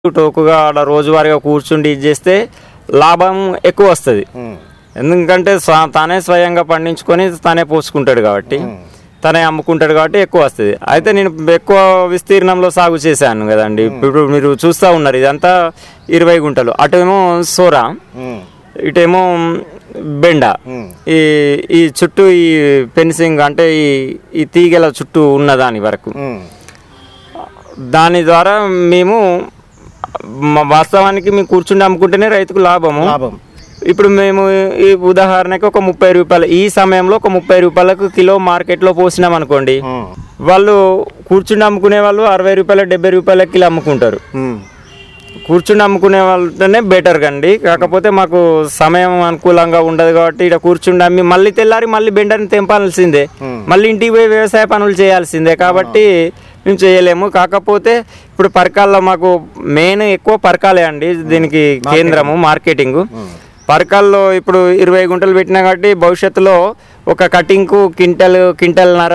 టోకుగా ఆడ రోజువారీగా కూర్చుండి ఇది చేస్తే లాభం ఎక్కువ వస్తుంది ఎందుకంటే స్వ- తానే స్వయంగా పండించుకొని తానే పోసుకుంటాడు కాబట్టి తనే అమ్ముకుంటాడు కాబట్టి ఎక్కువ వస్తుంది అయితే నేను ఎక్కువ విస్తీర్ణంలో సాగు చేశాను కదండి ఇప్పుడు మీరు చూస్తూ ఉన్నారు ఇదంతా ఇరవై గుంటలు అటేమో సోరా ఇటేమో బెండ ఈ ఈ చుట్టూ ఈ ఫెన్సింగ్ అంటే ఈ ఈ తీగల చుట్టూ ఉన్న దాని వరకు దాని ద్వారా మేము మ- వాస్తవానికి మేము కూర్చుండి అమ్ముకుంటేనే రైతుకు లాభము లాభం ఇప్పుడు మేము ఈ ఉదాహరణకి ఒక ముప్పై రూపాయలు ఈ సమయంలో ఒక ముప్పై రూపాయలకు కిలో మార్కెట్లో పోసినాం అనుకోండి వాళ్ళు కూర్చుని అమ్ముకునే వాళ్ళు అరవై రూపాయల డెబ్బై రూపాయల కిలో అమ్ముకుంటారు కూర్చుని అమ్ముకునే వాళ్ళతోనే బెటర్ కండి కాకపోతే మాకు సమయం అనుకూలంగా ఉండదు కాబట్టి ఇక్కడ కూర్చుండి అమ్మి మళ్ళీ తెల్లారి మళ్ళీ బెండని తెంపాల్సిందే మళ్ళీ ఇంటికి పోయి వ్యవసాయ పనులు చేయాల్సిందే కాబట్టి మేము చేయలేము కాకపోతే ఇప్పుడు పరకాల్లో మాకు మెయిన్ ఎక్కువ పరకాలే అండి దీనికి కేంద్రము మార్కెటింగ్ పరకాల్లో ఇప్పుడు ఇరవై గుంటలు పెట్టినా కాబట్టి భవిష్యత్తులో ఒక కటింగ్కు క్వింటల్ క్వింటల్నర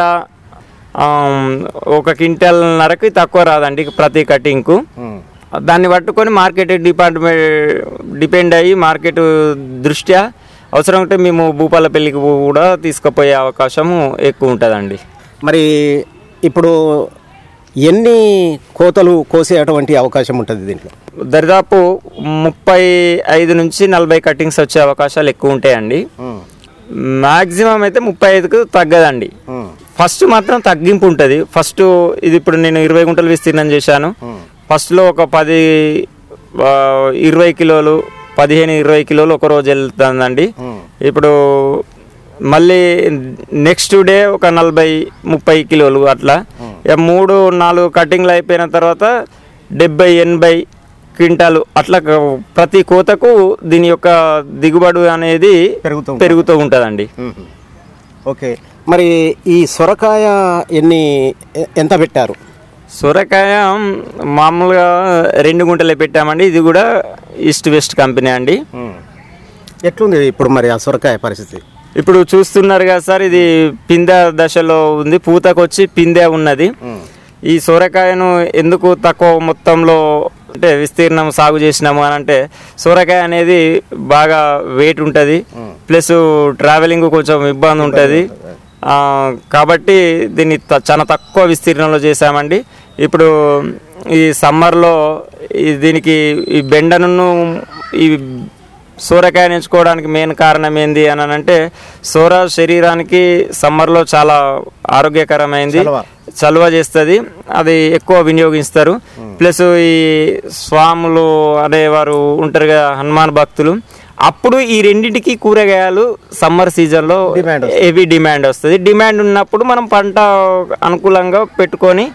ఆమ్, ఒక క్వింటల్ నరకి తక్కువ రాదండి ప్రతి కటింగ్కు దాన్ని పట్టుకొని మార్కెట్ డిపార్ట్మెంట్ డిపెండ్ అయ్యి మార్కెట్ దృష్ట్యా అవసరం ఉంటే మేము భూపాలపల్లికి కూడా తీసుకుపోయే అవకాశము ఎక్కువ ఉంటుందండి మరి ఇప్పుడు ఎన్ని కోతలు కోసేటువంటి అవకాశం ఉంటుంది దీంట్లో దరిదాపు ముప్పై ఐదు నుంచి నలభై కటింగ్స్ వచ్చే అవకాశాలు ఎక్కువ ఉంటాయండి మ్యాక్సిమం అయితే ముప్పై ఐదుకు తగ్గదండి ఫస్ట్ మాత్రం తగ్గింపు ఉంటుంది ఫస్ట్ ఇది ఇప్పుడు నేను ఇరవై గుంటలు విస్తీర్ణం చేశాను ఫస్ట్లో ఒక పది ఆ, ఇరవై కిలోలు పదిహేను ఇరవై కిలోలు ఒక రోజు వెళ్తుందండి ఇప్పుడు మళ్ళీ నెక్స్ట్ డే ఒక నలభై ముప్పై కిలోలు అట్లా ఇక మూడు నాలుగు కటింగ్లు అయిపోయిన తర్వాత డెబ్బై ఎనభై క్వింటాలు అట్లా క- ప్రతి కోతకు దీని యొక్క దిగుబడి అనేది పెరుగుతూ ఉంటుంది. పెరుగుతూ ఉంటుందండి ఓకే మరి ఈ సొరకాయ ఎన్ని ఎ- ఎంత పెట్టారు సొరకాయ మామూలుగా రెండు గుంటలే పెట్టామండి ఇది కూడా ఈస్ట్ వెస్ట్ కంపెనీ అండి ఎట్లుంది ఇప్పుడు మరి ఆ సొరకాయ పరిస్థితి ఇప్పుడు చూస్తున్నారు కదా సార్ ఇది పిందె దశలో ఉంది పూతకొచ్చి పిందె ఉన్నది ఈ సొరకాయను ఎందుకు తక్కువ మొత్తంలో అంటే విస్తీర్ణం సాగు చేసినాము అని అంటే సొరకాయ అనేది బాగా వెయిట్ ఉంటుంది ప్లస్ ట్రావెలింగ్ కొంచెం ఇబ్బంది ఉంటుంది ఆ, కాబట్టి దీన్ని త- చాలా తక్కువ విస్తీర్ణంలో చేసామండి ఇప్పుడు ఈ సమ్మర్లో ఈ దీనికి ఈ బెండను ఈ సూరకాయని ఎంచుకోవడానికి మెయిన్ కారణం ఏంది అని అంటే సూర శరీరానికి సమ్మర్లో చాలా ఆరోగ్యకరమైంది చలవ. చలువ చేస్తుంది అది ఎక్కువ వినియోగిస్తారు ప్లస్ ఈ స్వాములు అనేవారు ఉంటారు కదా హనుమాన్ భక్తులు అప్పుడు ఈ రెండింటికి కూరగాయలు సమ్మర్ సీజన్లో Demand హెవీ డిమాండ్ వస్తుంది డిమాండ్ ఉన్నప్పుడు మనం పంట అనుకూలంగా పెట్టుకొని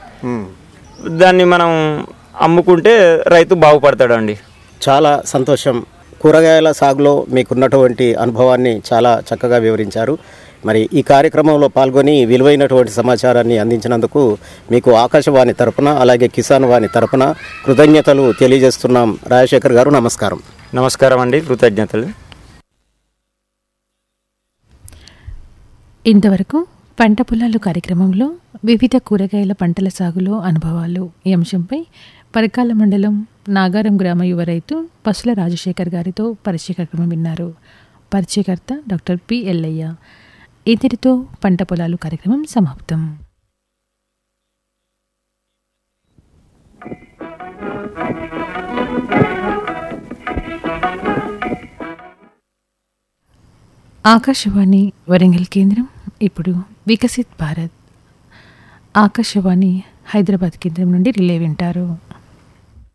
దాన్ని మనం అమ్ముకుంటే రైతు బాగుపడతాడండి చాలా సంతోషం కూరగాయల సాగులో మీకున్నటువంటి అనుభవాన్ని చాలా చక్కగా వివరించారు మరి ఈ కార్యక్రమంలో పాల్గొని విలువైనటువంటి సమాచారాన్ని అందించినందుకు మీకు ఆకాశవాణి తరపున అలాగే కిసాన్ వాణి తరపున కృతజ్ఞతలు తెలియజేస్తున్నాం రాజశేఖర్ గారు నమస్కారం నమస్కారం అండి కృతజ్ఞతలు ఇంతవరకు పంట పొలాలు కార్యక్రమంలో వివిధ కూరగాయల పంటల సాగులో అనుభవాలు ఈ అంశంపై పరకాల మండలం నాగారం గ్రామ యువ రైతు పసుల రాజశేఖర్ గారితో పరిచయ కార్యక్రమం విన్నారు పరిచయకర్త డాక్టర్ పి ఎల్లయ్య ఇంతటితో పంట పొలాలు కార్యక్రమం సమాప్తం ఆకాశవాణి వరంగల్ కేంద్రం ఇప్పుడు వికసిత్ భారత్ ఆకాశవాణి హైదరాబాద్ కేంద్రం నుండి రిలే వింటారు